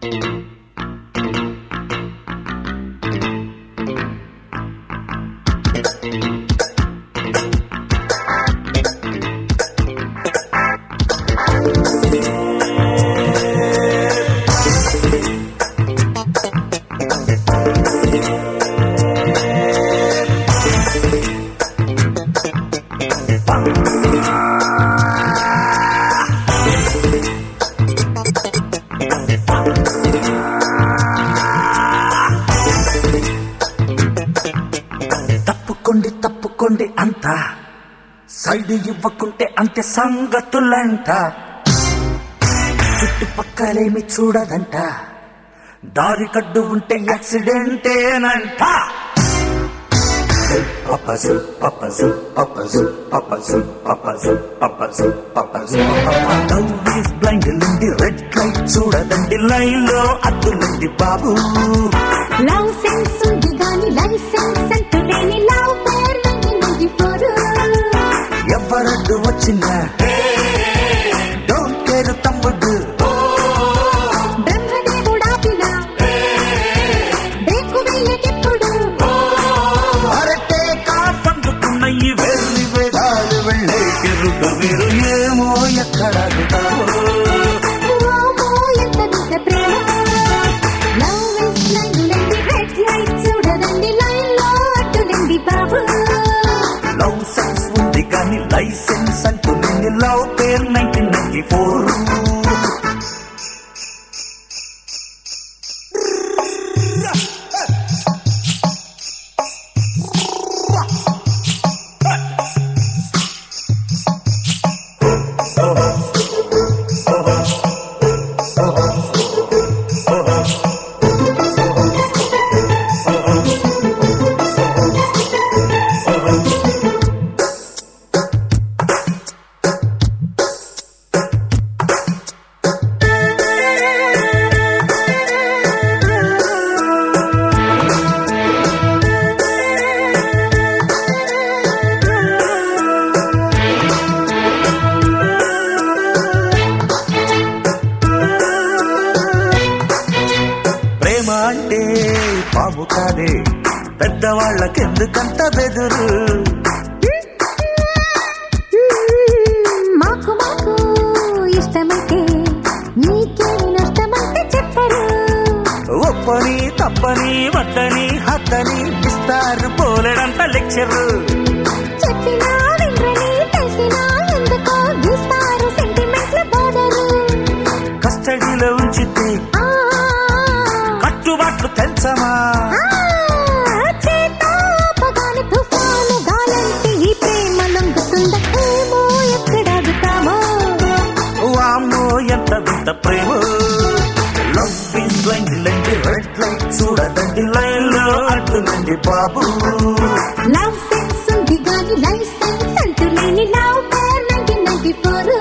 తప్పుకోండి తప్పుకోండి అంత సైడ్ ఇవ్వకుంటే అంతే సంగతులంట చుట్టుపక్కలేమి చూడదంట దారి కడ్డు ఉంటే యాక్సిడెంటేనంట పప్పజు పప్పజు పప్పజు పప్పజు పప్పజు పప్పజు పప్పజు బ్లైండ్ నుండి రెడ్ లైట్ చూడదండి లైన్ లో అద్దులండి బాబు లవ్ సెన్స్ ఉంది గాని లైసెన్స్ అంటూ లేని లవ్ పేర్ నైన్టీ ఫోర్ ఎవరడ్డు వచ్చినా డోంట్ కేర్ తమ్ముడు బ్రహ్మదేవుడాపిన బ్రేకు వేయకెప్పుడు అరటే కాపందుకున్న ఈ వెర్రి వేదాలు వెళ్ళే కెరుక మీరు ఏమో ఎక్కడాగుతారో వామో ఎంత వింత ప్రేమ లవ్ ఇస్ లైన్ లేండి రెడ్ లైట్ చూడదండి లైన్ లో అడ్డులేండి బాబు లవ్ సెన్స్ ఉంది కానీ లైసెన్స్ అంటూ నేను లవ్ పేరు నైన్టీన్ నైన్టీ ఫోర్ ప్రేమ అంటే పాము కాదే పెద్దవాళ్ళకెందుకంత బెదురు మాకు మాకు ఇష్టమైతే నీకే నష్టమంటే చెప్పరు ఒప్పని తప్పని వద్దని హద్దని ఇస్తారు పోలేడంత లెక్చరు చెప్పినా వినరని తెలిసినా ఎందుకో గీస్తారు సెంటిమెంట్ల బోర్డరు కస్టడీలో ఉంచితే ఆ, కట్టుబాట్లు తెలుసమా ఆ, చేతాపగాని తుఫాను గాలంటే ఈ ప్రేమ లొంగుతుందేమో ఎక్కడాగుతామో వామ్మో ఎంత వింత ప్రేమ లవ్ ఈస్ బ్లైండ్ లేండి రెడ్ లైట్ చూడదండి లైన్ లో అడ్డునండి బాబు లవ్ సెన్స్ ఉంది గాని లైసెన్స్ అంటూ లేని love pair nineteen ninety four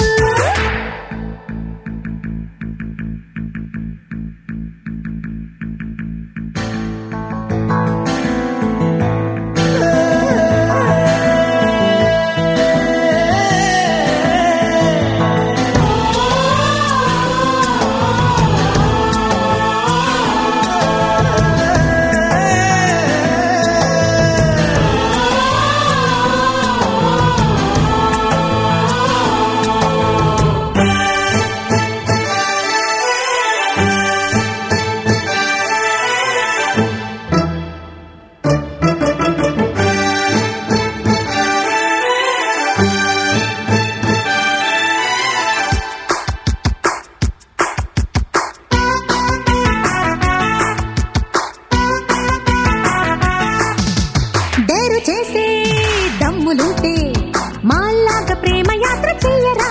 dare చేసే దమ్ములుంటే మాల్లాగా ప్రేమ యాత్ర చెయ్యరా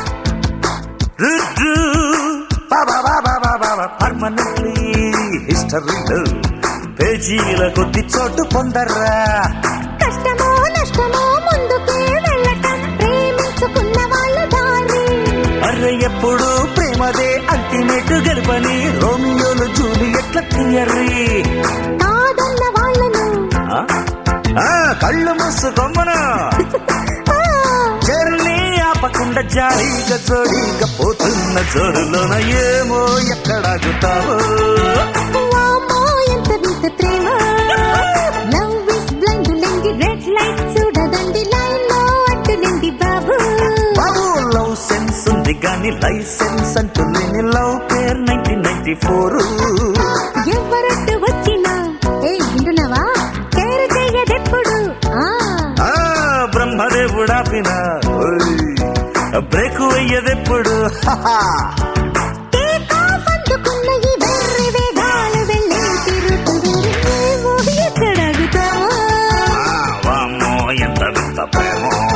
పర్మనెంట్లీ హిస్టరీలో పేజీల కొద్ది చోటు పొందర్రా కష్టమో నష్టమో ముందుకే వెళ్ళటం ప్రేమించుకున్న వాళ్ళ దారి అరే ఎప్పుడు ప్రేమదే అల్టిమేట్ గెలుపని రోమియోలు జూలియట్ల క్లియర్రీ కాదన్న వాళ్ళను ఆ? ఆ, కళ్ళు మూసుకోమ్మను ఆ, జర్నీ ఆపకుండా జాలీగా జోడీగా పోతున్న జోరులోన ఏమో ఎక్కడాగుతావో వామ్మో ఎంత వింత ప్రేమ లవ్ ఇస్ బ్లైండ్ లెండి రెడ్ లైట్ చూడదండి లైన్ లో అడ్డులండి బాబు బాబు లవ్ సెన్స్ ఉంది గాని లైసెన్స్ అంటూ లేని love pair nineteen ninety four ఎవరట్టు వచ్చినా ఏ వింటున్నావా కేర్ చెయ్యదెప్పుడు ఆ బ్రహ్మదేవుడాపిన బ్రేక్ అయ్యేదెప్పుడు టేక్ ఆఫ్ అందుకున్న ఈ వెర్రి వేగాలు వెళ్ళే తిరుగుతుంది ఏమో ఎక్కడాగుతావో వామ్మో ఎంత వింత ప్రేమో